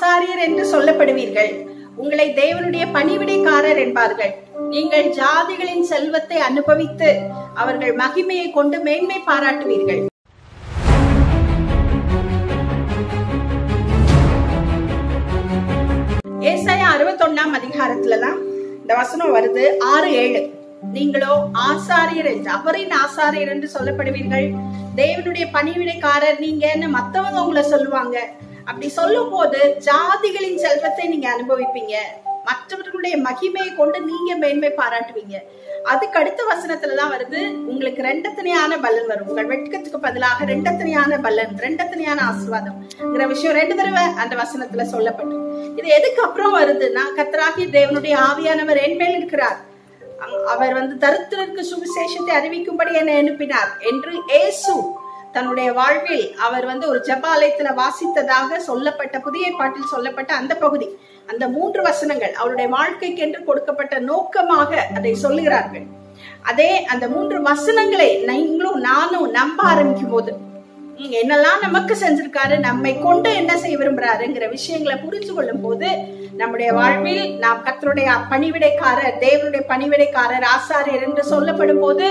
ஆசாரியர் என்று சொல்லப்படுவீர்கள் உங்களை தேவனுடைய பணிவிடைக்காரர் என்பார்கள் நீங்கள் ஜாதிகளின் செல்வத்தை அனுபவித்து அவர்கள் மகிமையை கொண்டு மேன்மை பாராட்டுவீர்கள் ஏசாயா அறுபத்தொன்னாம் அதிகாரத்துலதான் இந்த வசனம் வருது ஆறு ஏழு நீங்களோ ஆசாரியர் என்று அவரின் ஆசாரியர் என்று சொல்லப்படுவீர்கள் தேவனுடைய பணிவிடைக்காரர் நீங்கன்னு மத்தவங்க உங்களை சொல்லுவாங்க அப்படி சொல்லும் போது ஜாதிகளின் செல்வத்தை நீங்க அனுபவிப்பீங்க மற்றவர்களுடைய மகிமையை கொண்டு நீங்க மேன்மை பாராட்டுவீங்க அதுக்கு அடுத்த வசனத்துலதான் வருது உங்களுக்கு ரெண்டத்தனையான பலன் வரும் உங்கள் வெட்கத்துக்கு பதிலாக ரெண்டத்தனையான பலன் ரெண்டத்தனையான ஆசீர்வாதம்ங்கிற விஷயம் ரெண்டு தடவை அந்த வசனத்துல சொல்லப்பட்டு இது எதுக்கு அப்புறம் வருதுன்னா கத்தராகி தேவனுடைய ஆவியானவர் என் மேல் இருக்கிறார் அ- அவர் வந்து தருத்திரருக்கு சுவிசேஷத்தை அறிவிக்கும்படி என்னை அனுப்பினார் என்று ஏசு தன்னுடைய வாழ்வில் அவர் வந்து ஒரு ஜபாலயத்துல வாசித்ததாக சொல்லப்பட்ட புதிய பாட்டில் சொல்லப்பட்ட அந்த பகுதி அந்த மூன்று வசனங்கள் அவருடைய வாழ்க்கைக்கு என்று கொடுக்கப்பட்ட நோக்கமாக அதை சொல்லுகிறார்கள் அதே அந்த மூன்று வசனங்களை நீங்களும் நானும் நம்ப ஆரம்பிக்கும் போது ம், என்னெல்லாம் நமக்கு செஞ்சிருக்காரு நம்மை கொண்டு என்ன செய்ய விரும்புறாருங்கிற விஷயங்களை புரிஞ்சு கொள்ளும் போது நம்முடைய வாழ்வில் நாம் கர்த்தருடைய பணிவிடைக்காரர் தேவனுடைய பணிவிடைக்காரர் ஆசாரியர் என்று சொல்லப்படும் போது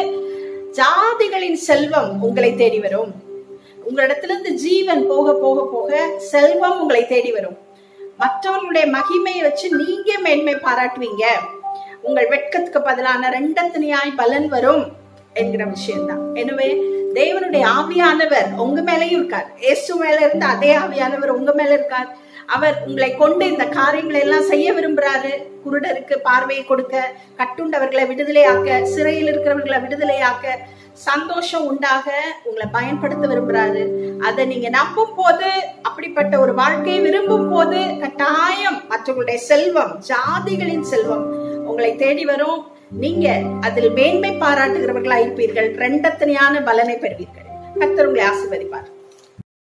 ஜாதிகளின் செல்வம் உங்களை தேடி வரும் உங்களிடத்திலிருந்து ஜீவன் போக போக போக செல்வம் உங்களை தேடி வரும் மற்றவர்களுடைய மகிமையை வச்சு நீங்க மேன்மை பாராட்டுவீங்க உங்கள் வெட்கத்துக்கு பதிலான ரெண்டத்தனையாய் பலன் வரும் என்கிற விஷயம்தான் எனவே தேவனுடைய ஆவியானவர் உங்க மேலயும் இருக்கார் இயேசு மேல இருந்த அதே ஆவியானவர் உங்க மேல இருக்கார் அவர் உங்களை கொண்டு இந்த காரியங்களை எல்லாம் செய்ய விரும்புறாரு குருடருக்கு பார்வையை கொடுக்க கட்டுண்டவர்களை விடுதலையாக்க சிறையில் இருக்கிறவர்களை விடுதலையாக்க சந்தோஷம் உண்டாக உங்களை பயன்படுத்த விரும்புறாரு அதை நீங்க நம்பும் போது அப்படிப்பட்ட ஒரு வாழ்க்கையை விரும்பும் போது கட்டாயம் மற்றவங்களுடைய செல்வம் ஜாதிகளின் செல்வம் உங்களை தேடி வரும் நீங்க அதில் மேன்மை பாராட்டுகிறவர்களா இருப்பீர்கள் ரெண்டத்தனையான பலனை பெறுவீர்கள் கர்த்தர் உங்களை ஆசீர்வதிப்பார்